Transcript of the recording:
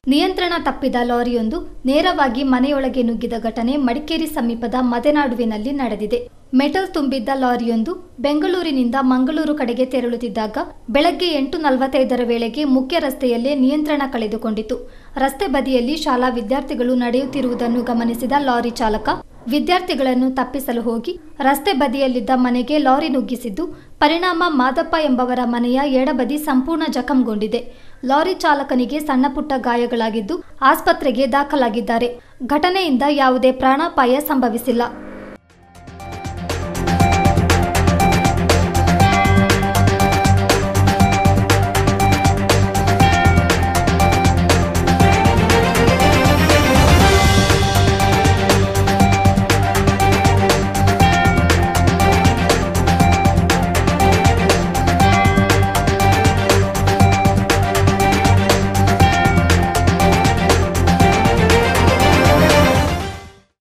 ನಿಯಂತ್ರಣ ತಪ್ಪಿದ ಲಾರಿಯೊಂದು ನೇರವಾಗಿ ಮನೆಯೊಳಗೆ ನುಗ್ಗಿದ ಘಟನೆ ಮಡಿಕೇರಿ ಸಮೀಪದ ಮದೆನಾಡುವಿನಲ್ಲಿ ನಡೆದಿದೆ ಮೆಟಲ್ ತುಂಬಿದ್ದ ಲಾರಿಯೊಂದು ಬೆಂಗಳೂರಿನಿಂದ ಮಂಗಳೂರು ಕಡೆಗೆ ತೆರಳುತ್ತಿದ್ದಾಗ ಬೆಳಗ್ಗೆ ಎಂಟು ನಲವತ್ತೈದರ ವೇಳೆಗೆ ಮುಖ್ಯ ರಸ್ತೆಯಲ್ಲೇ ನಿಯಂತ್ರಣ ಕಳೆದುಕೊಂಡಿತು ರಸ್ತೆ ಬದಿಯಲ್ಲಿ ಶಾಲಾ ವಿದ್ಯಾರ್ಥಿಗಳು ನಡೆಯುತ್ತಿರುವುದನ್ನು ಗಮನಿಸಿದ ಲಾರಿ ಚಾಲಕ ವಿದ್ಯಾರ್ಥಿಗಳನ್ನು ತಪ್ಪಿಸಲು ಹೋಗಿ ರಸ್ತೆ ಬದಿಯಲ್ಲಿದ್ದ ಮನೆಗೆ ಲಾರಿ ನುಗ್ಗಿಸಿದ್ದು ಪರಿಣಾಮ ಮಾದಪ್ಪ ಎಂಬವರ ಮನೆಯ ಎಡಬದಿ ಸಂಪೂರ್ಣ ಜಖಂಗೊಂಡಿದೆ ಲಾರಿ ಚಾಲಕನಿಗೆ ಸಣ್ಣಪುಟ್ಟ ಗಾಯಗಳಾಗಿದ್ದು ಆಸ್ಪತ್ರೆಗೆ ದಾಖಲಾಗಿದ್ದಾರೆ ಘಟನೆಯಿಂದ ಯಾವುದೇ ಪ್ರಾಣಾಪಾಯ ಸಂಭವಿಸಿಲ್ಲ